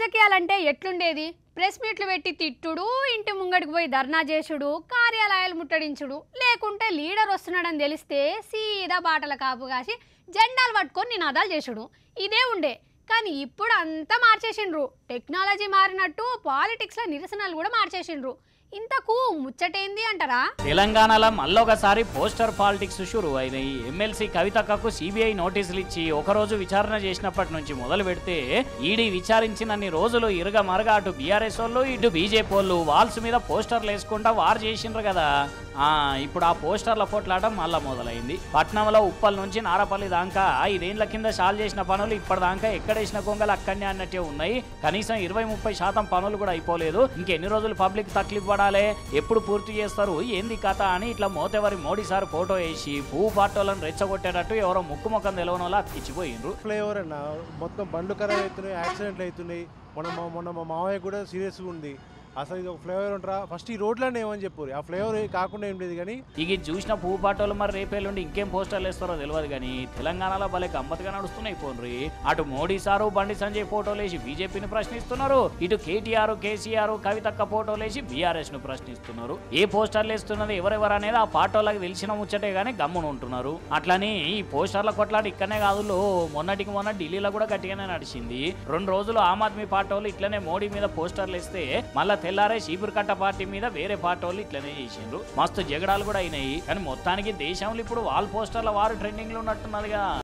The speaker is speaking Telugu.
రాజకీయాలంటే ఎట్లుండేది ప్రెస్ మీట్లు పెట్టి తిట్టుడు ఇంటి ముంగడికి పోయి ధర్నా చేసుడు కార్యాలయాలు ముట్టడించుడు లేకుంటే లీడర్ వస్తున్నాడని తెలిస్తే సీదా బాటల కాపు కాసి జెండాలు పట్టుకొని నినాదాలు చేసుడు ఇదే ఉండే కానీ ఇప్పుడు అంతా మార్చేసిండ్రు టెక్నాలజీ మారినట్టు పాలిటిక్స్లో నిరసనలు కూడా మార్చేసిండ్రు ఇంతకు ముచ్చటేంది అంటారా తెలంగాణలో మళ్ళొకసారి పోస్టర్ పాలిటిక్స్ షురు అయినాయి ఎమ్మెల్సీ కవితక్కకు సిబిఐ నోటీసులు ఇచ్చి ఒకరోజు విచారణ చేసినప్పటి నుంచి మొదలు పెడితే ఈడీ విచారించినన్ని రోజులు ఇరుగ మరగ అటు బీఆర్ఎస్ వాళ్ళు ఇటు బీజేపీ వాళ్ళు వాల్స్ మీద పోస్టర్లు వేసుకుంటా వార్ చేసిండ్రు కదా ఆ ఇప్పుడు ఆ పోస్టర్ల పోట్లాట మళ్ళా మొదలైంది పట్నంలో ఉప్పల్ నుంచి నారపల్లి దాకా ఐదేండ్ల కింద షాల్ చేసిన పనులు ఇప్పటిదాకా ఎక్కడేసిన గొంగలు అక్కడనే అన్నట్టే ఉన్నాయి కనీసం ఇరవై ముప్పై శాతం పనులు కూడా అయిపోలేదు ఇంకెన్ని రోజులు పబ్లిక్ తక్లీఫ్ పడాలి ఎప్పుడు పూర్తి చేస్తారు ఏంది కథ అని ఇట్లా మోతేవారి మోడీ సార్ ఫోటో వేసి భూ పాటోలను రెచ్చగొట్టేటట్టు ఎవరో ముక్కు ముఖం తెలవని వాళ్ళు అతికిచ్చిపోయిండ్రు ఫ్లైఓవర్ అన్న మొత్తం బండ్లు ఖరాబ్ అవుతున్నాయి యాక్సిడెంట్లు అవుతున్నాయి మొన్న మా- మొన్న మా మావయ్య కూడా సీరియస్గా ఉంది అసలు ఇది ఒక ఫ్లైఓవర్ ఉంటారా ఫస్ట్ ఈ రోడ్లోనే ఏమని చెప్పు ఆ ఫ్లైఓవర్ కాకుండా ఏం లేదు కానీ ఇక ఇది చూసిన పువ్వు పాటోలు మరి రేపేళ్ళుండి ఇంకేం పోస్టర్లు వేస్తారో తెలియదు కానీ తెలంగాణలో భలే గమ్మత్తుగా నడుస్తున్నాయి పోన్రి అటు మోడీ సారు బండి సంజయ్ ఫోటోలు వేసి బీజేపీని ప్రశ్నిస్తున్నారు ఇటు కేటీఆర్ కేసీఆర్ కవితక్క ఫోటోలు వేసి బీఆర్ఎస్ ను ప్రశ్నిస్తున్నారు ఏ పోస్టర్లు వేస్తున్నది ఎవరెవరు అనేది ఆ పాటోళ్ళకి తెలిసిన ముచ్చటే గానీ గమ్మున ఉంటున్నారు అట్లని ఈ పోస్టర్ల కొట్లాట ఇక్కడనే కాదు లో, మొన్నటికి మొన్న ఢిల్లీలో కూడా గట్టిగానే నడిచింది రెండు రోజులు ఆమ్ ఆద్మీ పార్టీ వాళ్ళు ఇట్లనే మోడీ మీద పోస్టర్లు వేస్తే మళ్ళా తెల్లారే చీపురు కట్ట పార్టీ మీద వేరే పార్టీ వాళ్ళు ఇట్లనే చేసిండ్రు మస్తు జగడాలు కూడా అయినాయి కానీ మొత్తానికి దేశంలో ఇప్పుడు వాల్ పోస్టర్ల వారు ట్రెండింగ్ లో ఉన్నట్టున్నదిగా